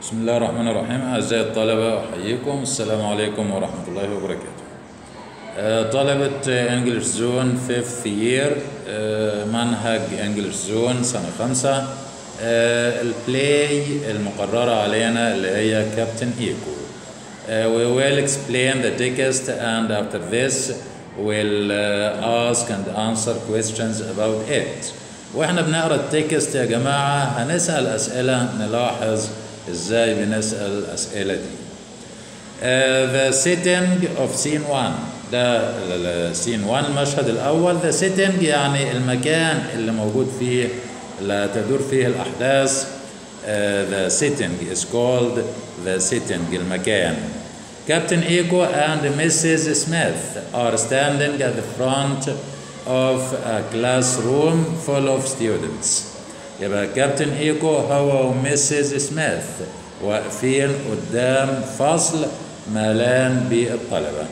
بسم الله الرحمن الرحيم أعزائي الطلبة أحييكم السلام عليكم ورحمة الله وبركاته آه، طلبة انجلش زون فيفث يير منهج انجلش زون سنة خمسة آه، البلاي المقررة علينا اللي هي كابتن ايكو Uh, we will explain the text and after this we'll uh, ask and answer questions about it. واحنا بنقرا التكست يا جماعة هنسأل أسئلة نلاحظ ازاي بنسأل الأسئلة دي. Uh, the sitting of scene 1 ده scene 1 المشهد الأول the sitting يعني المكان اللي موجود فيه اللي تدور فيه الأحداث uh, the sitting is called the sitting المكان Captain Ego and Mrs. Smith are standing at the front of a classroom full of students يبقى كابتن ايكو هو وميسيز سميث واقفين قدام فصل ملان بالطلبة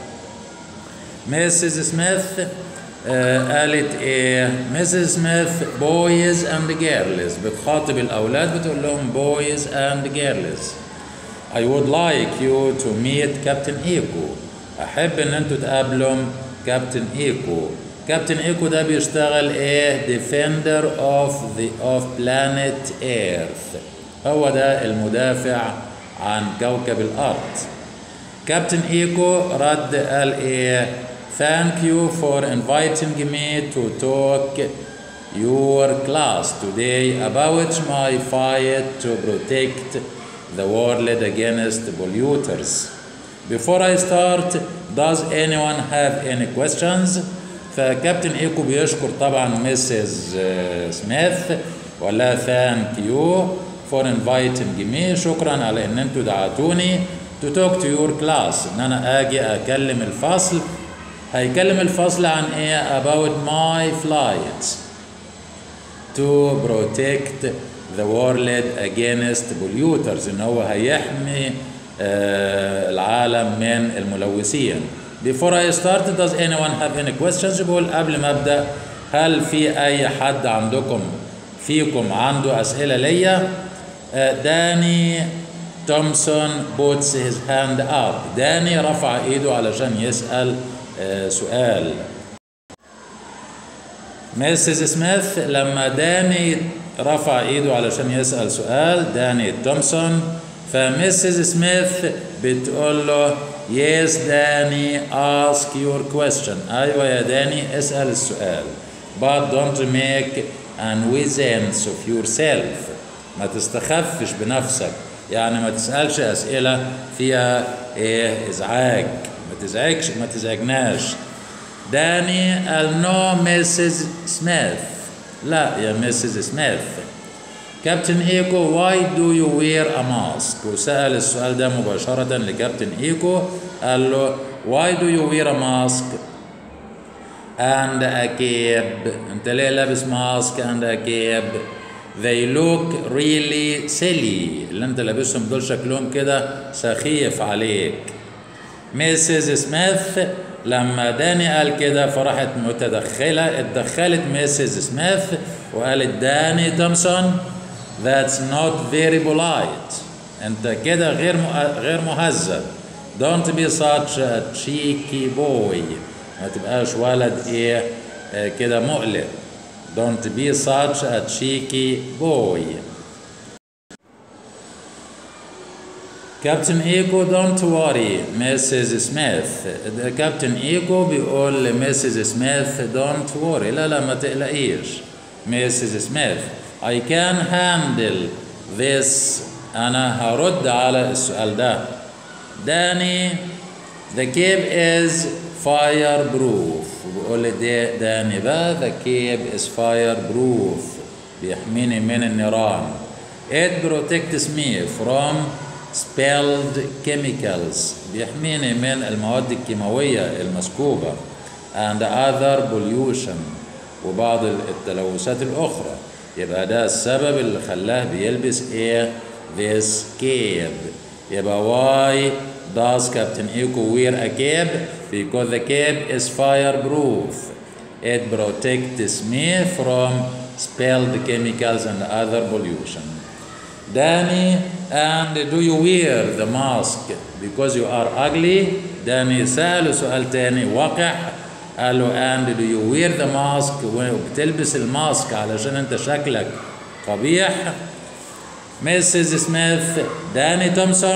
ميسيز سميث آه قالت ايه ميسيز سميث بويز اند جيرلز بتخاطب الاولاد بتقول لهم بويز اند جيرلز I would like you to meet Captain Eiko احب ان انتوا تقابلوا كابتن ايكو كابتن ايكو ده بيشتغل ايه defender of the of planet earth هو ده المدافع عن كوكب الارض كابتن ايكو رد قال ايه thank you for inviting me to talk your class today about my fight to protect the world against polluters before I start does anyone have any questions فكابتن ايكو بيشكر طبعا مسز سميث وقال لها ثانك يو فور انفايتنج مي شكرا على ان انتوا دعتوني تو توك تو يور كلاس ان انا اجي اكلم الفصل هيكلم الفصل عن ايه about my flight to protect the world against polluters ان هو هيحمي آه العالم من الملوثين Before I start does anyone have any questions بقول قبل ما ابدا هل في اي حد عندكم فيكم عنده اسئله ليا داني تومسون بوتس هيز هاند اب داني رفع ايده علشان يسال سؤال ميسيس سميث لما داني رفع ايده علشان يسال سؤال داني تومسون فميسيس سميث بتقول له Yes داني ask your question أيوة يا داني اسأل السؤال but don't make an wizence of yourself ما تستخفش بنفسك يعني ما تسألش أسئلة فيها إيه إزعاج ما تزعجش ما تزعجناش داني قال نو ميسيس سميث لا يا ميسيس سميث كابتن ايكو واي دو يو وير ا ماسك وسال السؤال ده مباشره لكابتن ايكو قال له واي دو يو وير ا ماسك اند ا كيب انت ليه لابس ماسك اند ا كيب they look really silly اللي انت لابسهم دول شكلهم كده سخيف عليك ميسيس سميث لما داني قال كده فراحت متدخله اتدخلت ميسيس سميث وقالت داني تومسون That's not very polite. أنت كده غير غير مهذب. Don't be such a cheeky boy. ما تبقاش ولد إيه كده مقلق. Don't be such a cheeky boy. كابتن ايكو دونت وري مسز سميث كابتن ايكو بيقول لمسز سميث دونت وري لا لا ما تقلقيش مسز سميث I can handle this أنا هرد على السؤال ده داني the cave is fireproof بيقول لي داني بقى the cave is fireproof بيحميني من النيران it protects me from spilled chemicals بيحميني من المواد الكيماوية المسكوبة and other pollution وبعض التلوثات الأخرى يبقى ده السبب اللي خلاه بيلبس ايه this cape يبقى why does Captain Eco wear a cape because the cape is fireproof it protects me from spilled chemicals and other pollution Danny and do you wear the mask because you are ugly داني سأله سؤال تاني وقح قال له and do you wear the mask وبتلبس الماسك علشان انت شكلك قبيح Mrs. Smith Danny Thompson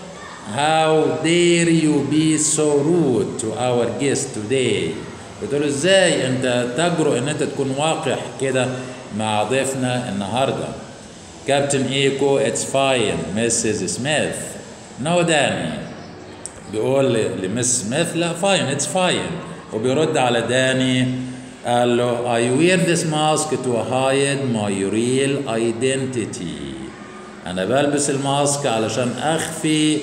how dare you be so rude to our guest today بتقول ازاي انت تجرؤ ان انت تكون وقح كده مع ضيفنا النهارده كابتن ايكو اتس فاين مسز سميث نو داني بيقول لمس سميث لا فاين اتس فاين وبيرد على داني قال له I wear this mask to hide my real identity أنا بلبس الماسك علشان أخفي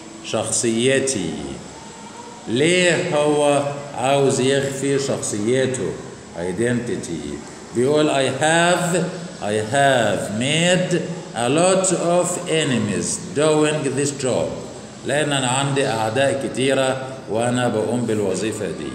شخصيتي ليه هو عاوز يخفي شخصيته identity بيقول I have I have made a lot of enemies doing this job لأن أنا عندي أعداء كتيرة وأنا بقوم بالوظيفة دي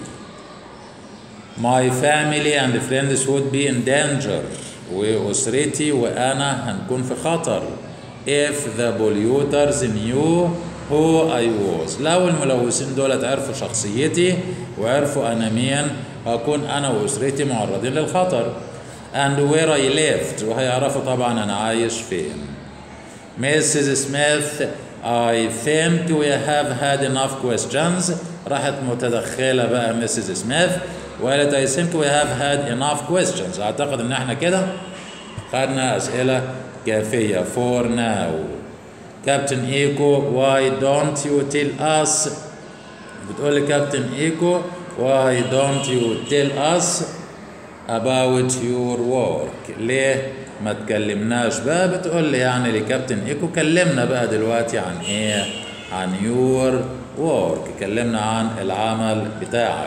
My family and friends would be in danger وأسرتي وأنا هنكون في خطر if the polluters knew who I was لو الملوثين دول عرفوا شخصيتي وعرفوا أنا مين هكون أنا وأسرتي معرضين للخطر and where I lived وهيعرفوا طبعا أنا عايش فين Mrs. Smith I think we have had enough questions راحت متدخلة بقى Mrs. Smith وقالت I think we have had enough questions أعتقد إن احنا كده خدنا أسئلة كافية for now كابتن إيكو why don't you tell us بتقول لي كابتن إيكو why don't you tell us about your work ليه ما تكلمناش بقى بتقول لي يعني لكابتن إيكو كلمنا بقى دلوقتي عن إيه عن your work كلمنا عن العمل بتاعك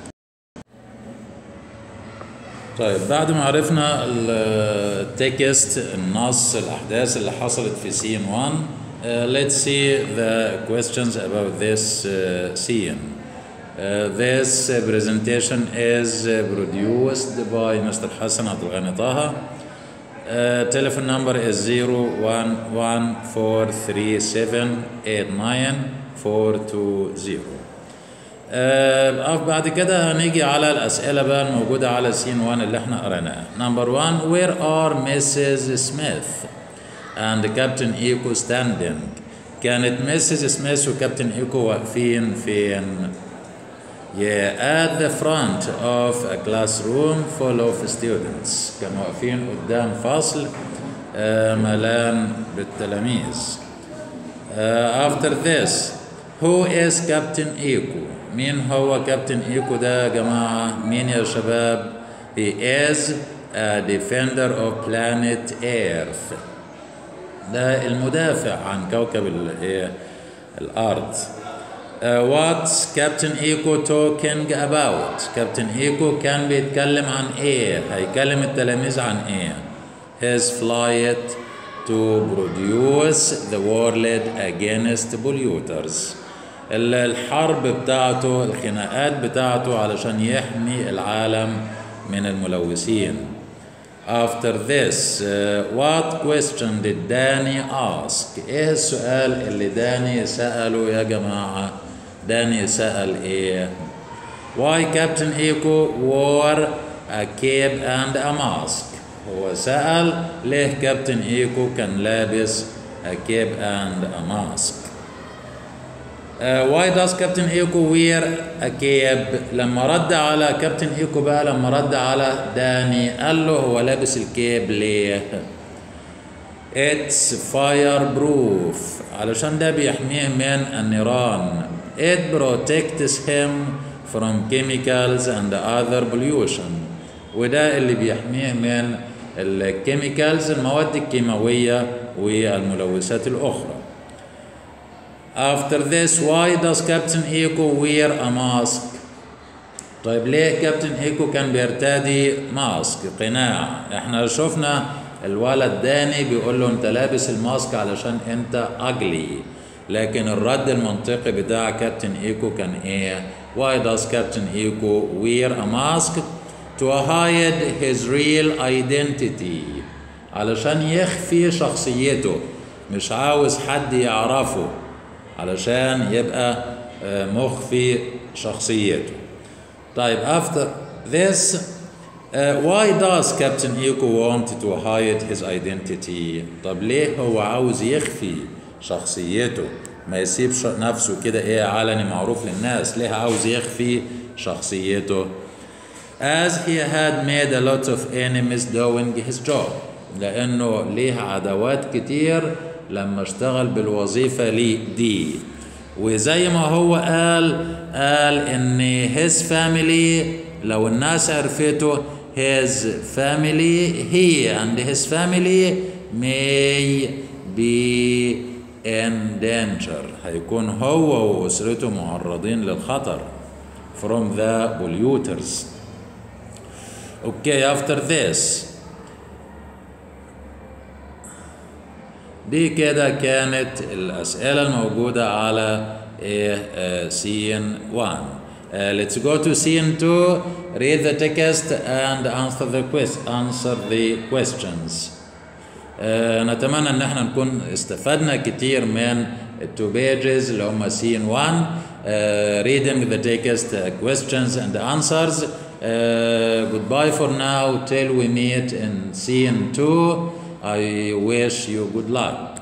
طيب بعد ما عرفنا التكست النص الأحداث اللي حصلت في scene 1 uh, let's see the questions about this uh, scene Uh, this uh, presentation is uh, produced by Mr. Hassan Abdul Ghani Taha. Uh, telephone number is 01143789420. Uh, بعد كده هنيجي على الأسئلة بقى الموجودة على سين 1 اللي احنا قريناها. Number 1 Where are Mrs. Smith and Captain Eco standing? كانت Mrs. Smith وكابتن إيكو واقفين فين؟ Yeah, at the front of a classroom full of students كانوا واقفين قدام فصل uh, ملان بالتلاميذ. Uh, after this, who is Captain Eco? مين هو كابتن إيكو ده يا جماعة؟ مين يا شباب؟ He is a defender of planet Earth. ده المدافع عن كوكب ال- الأرض. Uh, what's Captain Eco talking about? كابتن إيكو كان بيتكلم عن إيه؟ هيكلم التلاميذ عن إيه؟ His flight to produce the world against polluters. ال- الحرب بتاعته الخناقات بتاعته علشان يحمي العالم من الملوثين. After this, uh, what question did Danny ask? ايه السؤال اللي داني سأله يا جماعة؟ داني سأل ايه؟ Why Captain Eco wore a cape and a mask? هو سأل ليه كابتن إيكو كان لابس a cape and a mask. Uh, why does Captain Eiko wear a cape؟ لما رد على كابتن إيكو بقى لما رد على داني قال له هو لابس الكيب ليه؟ It's fireproof علشان ده بيحميه من النيران. It protects him from chemicals and other pollution. وده اللي بيحميه من الكيميكالز المواد الكيماوية والملوثات الأخرى. After this, why does Captain Eiko wear a mask? طيب ليه كابتن ايكو كان بيرتدي ماسك قناع احنا شفنا الولد داني بيقول له انت لابس الماسك علشان انت اجلي لكن الرد المنطقي بتاع كابتن ايكو كان ايه why does Captain Eiko wear a mask to hide his real identity علشان يخفي شخصيته مش عاوز حد يعرفه علشان يبقى آه، مخفي شخصيته طيب after this uh, why does Captain Iko want to hide his identity طب ليه هو عاوز يخفي شخصيته ما يسيبش نفسه كده ايه علني معروف للناس ليه عاوز يخفي شخصيته as he had made a lot of enemies doing his job لانه ليه عداوات كتير لما اشتغل بالوظيفه لي دي وزي ما هو قال قال ان his family لو الناس عرفته his family he and his family may be in danger هيكون هو واسرته معرضين للخطر from the polluters okay after this دي كده كانت الأسئلة الموجودة على إيه سين 1 Uh, let's go to scene 2 read the text and answer the quest answer the questions uh, نتمنى ان احنا نكون استفدنا كتير من التو pages اللي هم scene 1 uh, reading the text uh, questions and answers uh, goodbye for now till we meet in scene 2 I wish you good luck